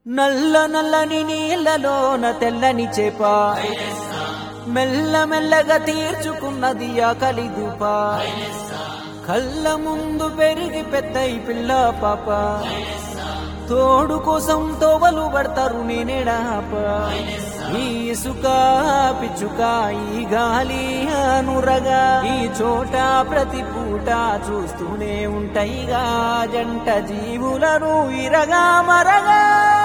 నల్ల నల్లని నీళ్ళలోన తెల్లని చేప మెల్ల మెల్లగా తీర్చుకున్నది ఆ కలిదూప కళ్ళ ముందు పెరిగి పెద్దయి పిల్ల పాప తోడు కోసం తోవలు పడతారు నేనేడాప ఈ ఇసుక పిచ్చుక ఈ గాలి అనురగా ఈ చోట ప్రతి పూట చూస్తూనే ఉంటాయిగా జంట జీవులను ఇరగా మరగా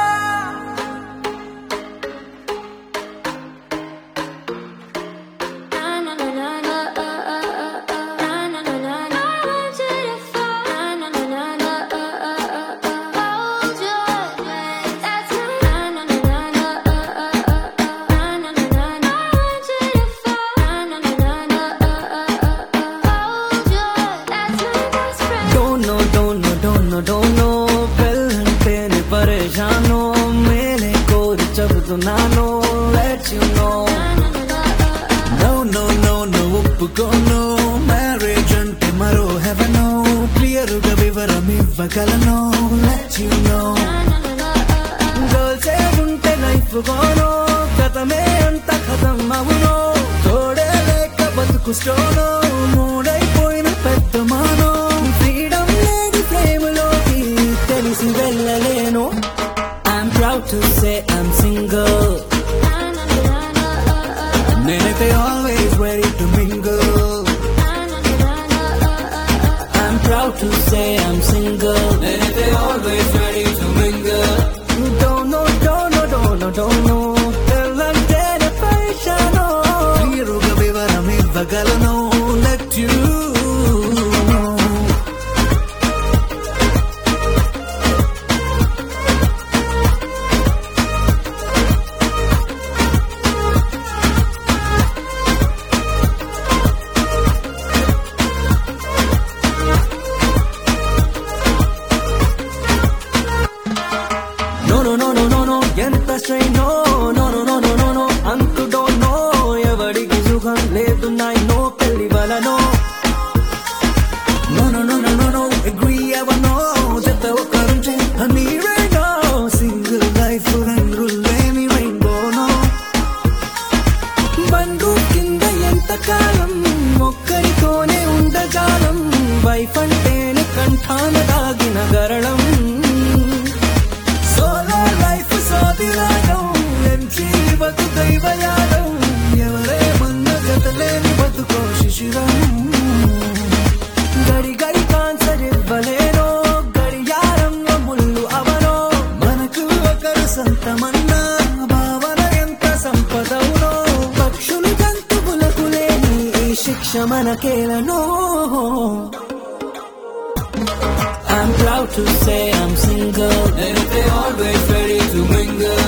డోనో డోనో డోనో డోనో పెళ్ళంటేనే పరేషాను మేలే కోరి చెబుతున్నాను let you know no no no no ఒప్పుకోను మ్యారేజ్ అంటే మరో హెవెనో క్లియర్ గా వివరం ఇవ్వగలను లెట్ యు నో గర్ల్స్ ఉంటే లైఫ్ గోనో గతమే అంత కథం అవును తోడే లేక బతుకు స్టోనో మూడైపోయిన పెద్ద మానో ఫ్రీడమ్ లేని ప్రేమలోకి తెలిసి వెళ్ళలేను I'm proud to say I'm single నేనైతే always ready to mingle I'm proud to say I'm single. నేనైతే always ready to mingle. Don't know, don't know, don't know, don't know. తెల్లంటేనే పైషాను. క్లియరుగా వివరం ఇవ్వగలను. Let you know. No, no, no, no, no, no. ఎంత strain no no no no no no no అంతు don't know ఎవడికి సుఖం లేదు నాయ్ నో పెళ్లి వలనో no no no no no no agree ever no జత ఒక్కరుంటే నీవే నో సింగిల్ లైఫ్ రంగులేని రెయిన్బో నో బండు కింద ఎంత కాలం ఒక్కరితోనే ఉండజాలం వైఫ్ అంటేనే కంఠాన దాగిన గరళం సోలో లైఫ్ సాధిరాగం ఎంచి బతు దైవయాగం ఎవరే మన్న జతలేని బతుకో శిశిరం గడి గడి కాన్సర్ ఇవ్వలేనో గడియారంలో ముళ్ళు అవనో మనకు ఒకరు సంతమన్నా భావన ఎంత సంపదవునో పక్షులు జంతువులకు లేని ఈ శిక్ష మనకేలనో I'm proud to say I'm single. And they always ready to mingle.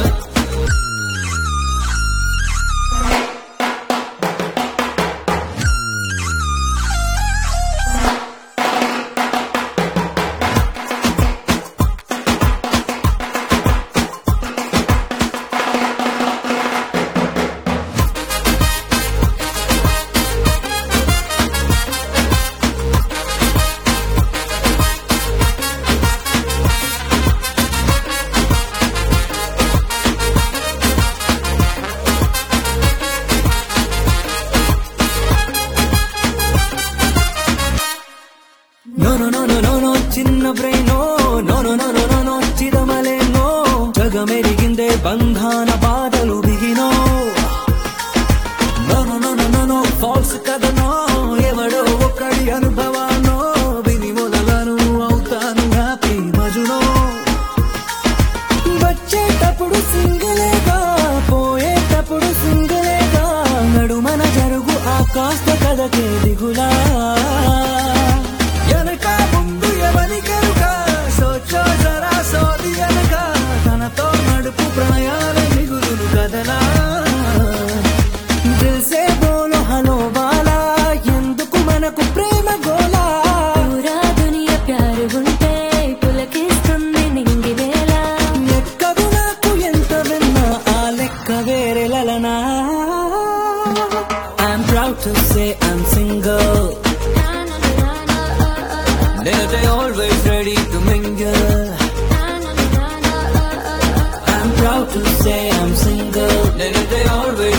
No no no no no no చిన్న brain no no no no no no no చిరమలేనో జగమెరిగిందే బంధాన బాధలు బిగినో no no no no no no false కథనో ఎవడో ఒకడి అనుభవానో విని మొదలను అవుతాను హ్యాపీ మజునో వచ్చేటప్పుడు సింగిలేగా పోయేటప్పుడు సింగిలేగా నడుమన జరుగు ఆ కాస్త కథకే దిగులా వెనక ముందు ఎవరి కనుక సోచో జరా సోది వెనక తనతో నడుపు ప్రణయాల మిగులును కదలా దిల్సే బోలో హలో బాలా ఎందుకు మనకు ప్రేమ గోలా పూరా దునియా ప్యారు ఉంటే పులకిస్తుంది నింగి వేళ ఎక్కదు నాకు ఎంత proud to say I'm single నేనైతే always